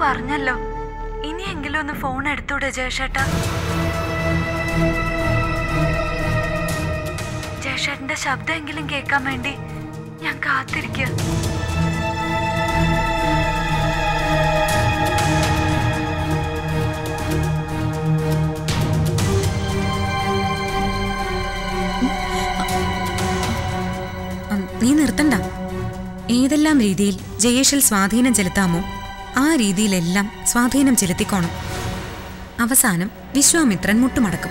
പറഞ്ഞല്ലോ ഇനിയെങ്കിലും ഒന്ന് ഫോൺ എടുത്തൂടെ ജയഷേട്ടാ ജയഷേട്ടന്റെ ശബ്ദമെങ്കിലും കേൾക്കാൻ വേണ്ടി ഞാൻ കാത്തിരിക്കുക ഉം, നീ നിർത്തണ്ട ഏതെല്ലാം രീതിയിൽ ജയേഷിൽ സ്വാധീനം ചെലുത്താമോ ആ രീതിയിലെല്ലാം സ്വാധീനം ചെലുത്തിക്കോണം അവസാനം വിശ്വാമിത്രൻ മുട്ടുമടക്കും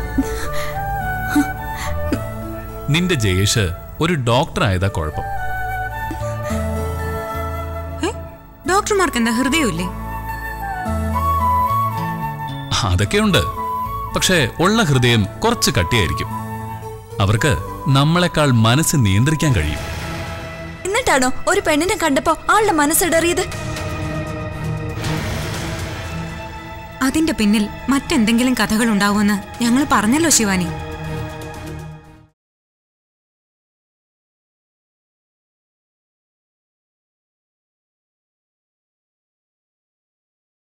നിന്റെ ജയേഷ് ഒരു ഡോക്ടർ ആയതാ കുഴപ്പം ഏ ഡോക്ടർമാർക്ക് എന്താ ഹൃദയമില്ലേ അതൊക്കെയുണ്ട് പക്ഷേ ഉള്ള ഹൃദയം കുറച്ച് കട്ടിയായിരിക്കും അവർക്ക് നമ്മളെക്കാൾ മനസ്സ് നിയന്ത്രിക്കാൻ കഴിയും എന്നിട്ടാണോ ഒരു പെണ്ണിനെ കണ്ടപ്പോ ആളുടെ മനസ്സിടറിയത് അതിന്റെ പിന്നിൽ മറ്റെന്തെങ്കിലും കഥകൾ ഉണ്ടാവുമെന്ന് ഞങ്ങൾ പറഞ്ഞല്ലോ ശിവാനി